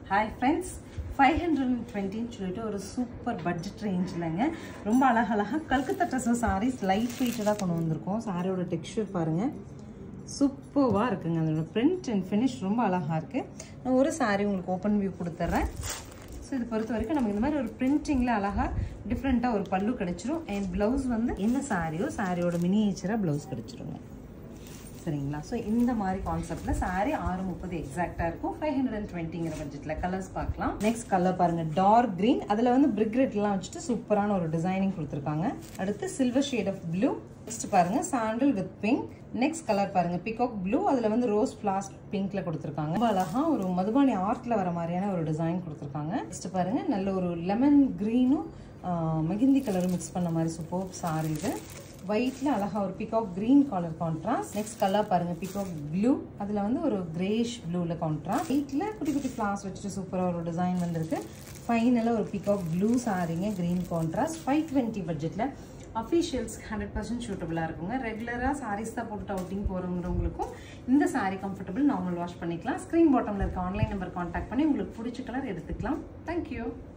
hi friends five hundred and டுவெண்ட்டின்னு சொல்லிட்டு ஒரு சூப்பர் பட்ஜெட் ரேஞ்சில்ங்க ரொம்ப அழகழகாக கல்கத்தா ட்ரெஸ்ஸோ சாரீஸ் லைட் வெயிட்டடாக கொண்டு வந்திருக்கோம் சாரியோட டெக்ஸ்சர் பாருங்கள் சூப்பர்வாக இருக்குங்க அதோட பிரிண்ட் அண்ட் ஃபினிஷ் ரொம்ப அழகாக இருக்குது நான் ஒரு சாரீ உங்களுக்கு ஓப்பன் வியூ கொடுத்துட்றேன் ஸோ இது பொறுத்த வரைக்கும் நமக்கு இந்த மாதிரி ஒரு பிரிண்டிங்கில் அழகாக டிஃப்ரெண்ட்டாக ஒரு பல்லு கிடச்சிரும் அண்ட் ப்ளவுஸ் வந்து என்ன சாரியோ சாரியோட மினியேச்சராக ப்ளவுஸ் கிடச்சிருங்க சரிங்களா ஸோ இந்த மாதிரி கான்செப்ட்ல சாரி ஆறு முப்பது எக்ஸாக்டா இருக்கும் ஃபைவ் ஹண்ட்ரட் அண்ட் டுவெண்ட்டிங்கிற பட்ஜெட்ல கலர்ஸ் பார்க்கலாம் நெக்ஸ்ட் கலர் பாருங்க டார்க் கிரீன் அதுல வந்து பிரிக் ரெட்லாம் வச்சுட்டு சூப்பரான ஒரு டிசைனிங் கொடுத்துருக்காங்க அடுத்து silver shade of blue next பாருங்க sandal with pink next colour பாருங்க பிகாக் ப்ளூ அதுல வந்து ரோஸ் பிளாஸ்ட் பிங்க்ல கொடுத்துருக்காங்க ரொம்ப அழகா ஒரு மதுபானி ஆர்ட்ல வர மாதிரியான ஒரு டிசைன் கொடுத்துருக்காங்க நெக்ஸ்ட் பாருங்க நல்ல ஒரு லெமன் கிரீனும் மெகிந்தி கலரும் மிக்ஸ் பண்ண மாதிரி சூப்பர் சாரி இது ஒயிட்ல அழகா ஒரு peacock green colour contrast next colour பாருங்க பிகாக் ப்ளூ அதுல வந்து ஒரு கிரேஷ் ப்ளூல கான்ட்ராஸ்ட் ஒயிட்ல குட்டி குட்டி ஃபிளார்ஸ் வச்சுட்டு சூப்பரா ஒரு டிசைன் வந்திருக்கு ஃபைனலாக ஒரு பிகாக் ப்ளூ சாரிங்க கிரீன் கான்ட்ராஸ்ட் ஃபைவ் டுவெண்ட்டி பட்ஜெட்ல அஃபீஷியல்ஸ் ஹண்ட்ரட் பர்சன்ட் சூட்டபுளாக இருக்குங்க ரெகுலராக சாரீஸ் தான் போட்டு அவுட்டிங் போகிறவங்களுக்கும் இந்த சாரீ கம்ஃபர்டபுள் நார்மல் வாஷ் பண்ணிக்கலாம் ஸ்க்ரீன் பாட்டமில் இருக்க ஆன்லைன் நம்பர் கான்டாக்ட் பண்ணி உங்களுக்கு பிடிச்ச கலர் எடுத்துக்கலாம் தேங்க்யூ